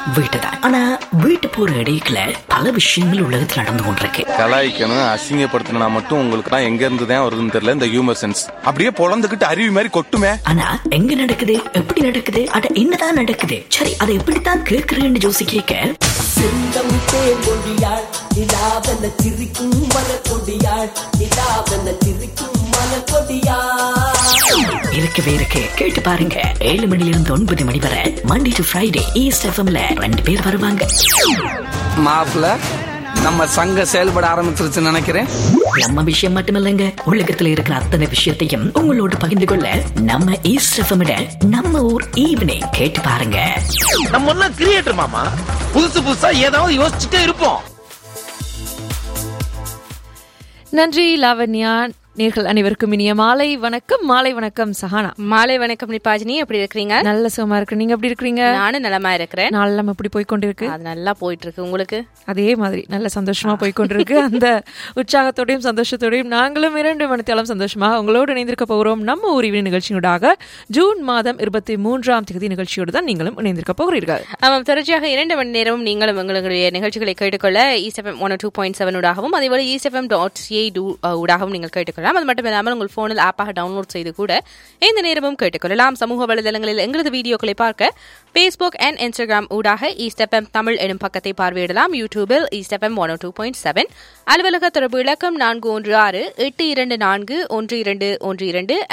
வீட்டு தான் ஆனா வீட்டு போற இடையில பல விஷயங்கள் உலகத்தில் நடந்து கொண்டிருக்கு கலாய்க்கணும் அசிங்கப்படுத்தணும்னா மட்டும் உங்களுக்கு தான் எங்க இருந்து தான் வருதுன்னு தெரியல இந்த ஹியூமர் சென்ஸ் அப்படியே பொழந்துகிட்டு அருவி மாதிரி கொட்டுமே ஆனா எங்க நடக்குது எப்படி நடக்குது அட என்னதான் நடக்குது சரி அதை எப்படித்தான் கேட்கிறேன்னு ஜோசி கேட்க செந்தம் தேங்கொடியாள் நிலாவென சிரிக்கும் மலர்கொடியாள் நிலாவென சிரிக்கும் மலர்கொடியாள் இருக்கவே இருக்கு கேட்டு பாருங்க ஏழு மணில இருந்து ஒன்பது மணி வரை மண்டே டு ஃப்ரைடே ஈஸ்ட் எஃப்எம்ல ரெண்டு பேர் வருவாங்க மாப்பிள்ள நம்ம சங்கம் செயல்பட ஆரம்பிச்சிருச்சுன்னு நினைக்கிறேன் நம்ம விஷயம் மட்டுமில்லைங்க உலகத்துல இருக்கிற அத்தனை விஷயத்தையும் உங்களோட பகிர்ந்து கொள்ள நம்ம ஈஸ்ட் எஃப்எம் நம்ம ஊர் ஈவினிங் கேட்டு பாருங்க நம்ம எல்லாம் கிரியேட்டர் மாமா புதுசு புதுசா ஏதாவது யோசிச்சுட்டே இருப்போம் நன்றி லாவண்யா நேர்கள் அனைவருக்கும் இனிய மாலை வணக்கம் மாலை வணக்கம் சஹானா மாலை வணக்கம் நிபாஜினி எப்படி இருக்கிறீங்க நல்ல சுகமா இருக்கு நீங்க எப்படி இருக்கிறீங்க நானும் நலமா இருக்கிறேன் நாள் நம்ம இப்படி போய் கொண்டிருக்கு அது நல்லா போயிட்டு இருக்கு உங்களுக்கு அதே மாதிரி நல்ல சந்தோஷமா போய் கொண்டிருக்கு அந்த உற்சாகத்தோடையும் சந்தோஷத்தோடையும் நாங்களும் இரண்டு மணித்தாலும் சந்தோஷமாக உங்களோடு இணைந்திருக்க போகிறோம் நம்ம ஊரிவி நிகழ்ச்சியூடாக ஜூன் மாதம் இருபத்தி மூன்றாம் தேதி நிகழ்ச்சியோடு தான் நீங்களும் இணைந்திருக்க போகிறீர்கள் ஆமாம் தொடர்ச்சியாக இரண்டு மணி நேரமும் நீங்களும் எங்களுடைய நிகழ்ச்சிகளை கேட்டுக்கொள்ள East FM one two point seven ஊடாகவும் அதேபோல ஈஸ்எஃப்எம் டாட் ஏ டூ ஊடாகவும் நீங்கள் கேட்டுக்கொள்ளலாம் அது மட்டும் இல்லாமல் உங்கள் போனில் ஆப்பாக டவுன்லோட் செய்து கூட இந்த நேரமும் கேட்டுக்கொள்ளலாம் சமூக வலைதளங்களில் எங்களது வீடியோக்களை பார்க்க ஃபேஸ்புக் அண்ட் இன்ஸ்டாகிராம் ஊடாக ஈஸ்டெஃப்எம் தமிழ் எனும் பக்கத்தை பார்வையிடலாம் யூடியூபில் East FM one two point seven அலுவலக தொடர்பு இலக்கம் நான்கு ஒன்று ஆறு எட்டு இரண்டு நான்கு ஒன்று இரண்டு ஒன்று இரண்டு